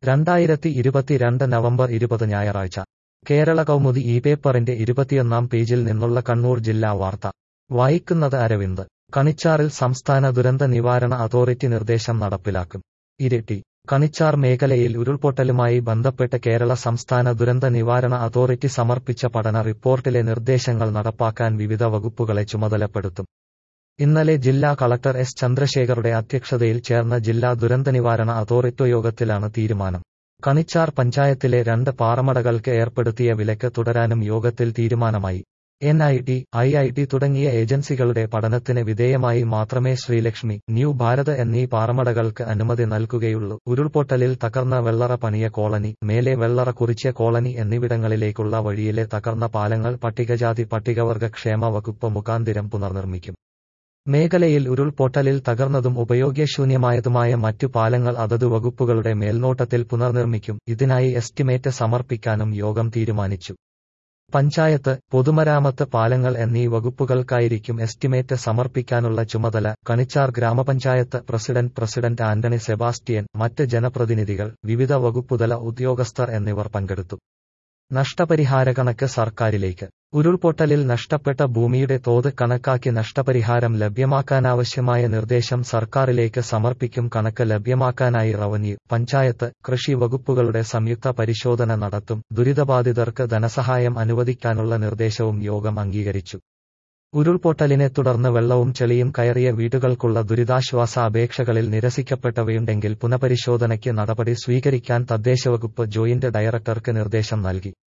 രണ്ടായിരത്തി ഇരുപത്തിരണ്ട് നവംബർ ഇരുപത് ഞായറാഴ്ച കേരള കൗമുദി ഈ പേപ്പറിന്റെ ഇരുപത്തിയൊന്നാം പേജിൽ നിന്നുള്ള കണ്ണൂർ ജില്ലാ വാർത്ത വായിക്കുന്നത് അരവിന്ദ് കണിച്ചാറിൽ സംസ്ഥാന ദുരന്ത നിവാരണ അതോറിറ്റി നിർദ്ദേശം നടപ്പിലാക്കും ഇരിട്ടി കണിച്ചാർ മേഖലയിൽ ഉരുൾപൊട്ടലുമായി ബന്ധപ്പെട്ട് കേരള സംസ്ഥാന ദുരന്ത നിവാരണ അതോറിറ്റി സമർപ്പിച്ച പഠന റിപ്പോർട്ടിലെ നിർദ്ദേശങ്ങൾ നടപ്പാക്കാൻ വിവിധ വകുപ്പുകളെ ചുമതലപ്പെടുത്തും ഇന്നലെ ജില്ലാ കളക്ടർ എസ് ചന്ദ്രശേഖറുടെ അധ്യക്ഷതയിൽ ചേർന്ന ജില്ലാ ദുരന്തനിവാരണ അതോറിറ്റി യോഗത്തിലാണ് തീരുമാനം കണിച്ചാർ പഞ്ചായത്തിലെ രണ്ട് പാറമടകൾക്ക് ഏർപ്പെടുത്തിയ വിലക്ക് തുടരാനും യോഗത്തിൽ തീരുമാനമായി N I T I I T തുടങ്ങിയ ഏജൻസികളുടെ പഠനത്തിന് വിധേയമായി മാത്രമേ ശ്രീലക്ഷ്മി ന്യൂ ഭാരത് എന്നീ പാറമടകൾക്ക് അനുമതി നൽകുകയുള്ളൂ ഉരുൾപൊട്ടലിൽ തകർന്ന വെള്ളറ പണിയ കോളനി മേലെ വെള്ളറ കുറിച്ച കോളനി എന്നിവിടങ്ങളിലേക്കുള്ള വഴിയിലെ തകർന്ന പാലങ്ങൾ പട്ടികജാതി പട്ടികവർഗ ക്ഷേമ വകുപ്പ് മുഖാന്തിരം പുനർനിർമ്മിക്കും മേഖലയിൽ ഉരുൾപൊട്ടലിൽ തകർന്നതും ഉപയോഗ്യശൂന്യമായതുമായ മറ്റു പാലങ്ങൾ അതത് വകുപ്പുകളുടെ മേൽനോട്ടത്തിൽ പുനർനിർമ്മിക്കും ഇതിനായി എസ്റ്റിമേറ്റ് സമർപ്പിക്കാനും യോഗം തീരുമാനിച്ചു പഞ്ചായത്ത് പൊതുമരാമത്ത് പാലങ്ങൾ എന്നീ വകുപ്പുകൾക്കായിരിക്കും എസ്റ്റിമേറ്റ് സമർപ്പിക്കാനുള്ള ചുമതല കണിച്ചാർ ഗ്രാമപഞ്ചായത്ത് പ്രസിഡന്റ് പ്രസിഡന്റ് ആന്റണി സെബാസ്റ്റ്യൻ മറ്റ് ജനപ്രതിനിധികൾ വിവിധ വകുപ്പുതല ഉദ്യോഗസ്ഥർ എന്നിവർ പങ്കെടുത്തു നഷ്ടപരിഹാര കണക്ക് സർക്കാരിലേക്ക് ഉരുൾപൊട്ടലിൽ നഷ്ടപ്പെട്ട ഭൂമിയുടെ തോത് കണക്കാക്കി നഷ്ടപരിഹാരം ലഭ്യമാക്കാനാവശ്യമായ നിർദ്ദേശം സർക്കാരിലേക്ക് സമർപ്പിക്കും കണക്ക് ലഭ്യമാക്കാനായി റവന്യൂ പഞ്ചായത്ത് കൃഷി വകുപ്പുകളുടെ സംയുക്ത പരിശോധന നടത്തും ദുരിതബാധിതർക്ക് ധനസഹായം അനുവദിക്കാനുള്ള നിർദ്ദേശവും യോഗം അംഗീകരിച്ചു ഉരുൾപൊട്ടലിനെ തുടർന്ന് വെള്ളവും ചെളിയും കയറിയ വീടുകൾക്കുള്ള ദുരിതാശ്വാസ അപേക്ഷകളിൽ നിരസിക്കപ്പെട്ടവയുണ്ടെങ്കിൽ പുനഃപരിശോധനയ്ക്ക് നടപടി സ്വീകരിക്കാൻ തദ്ദേശവകുപ്പ് ജോയിന്റ് ഡയറക്ടർക്ക് നിർദ്ദേശം നൽകി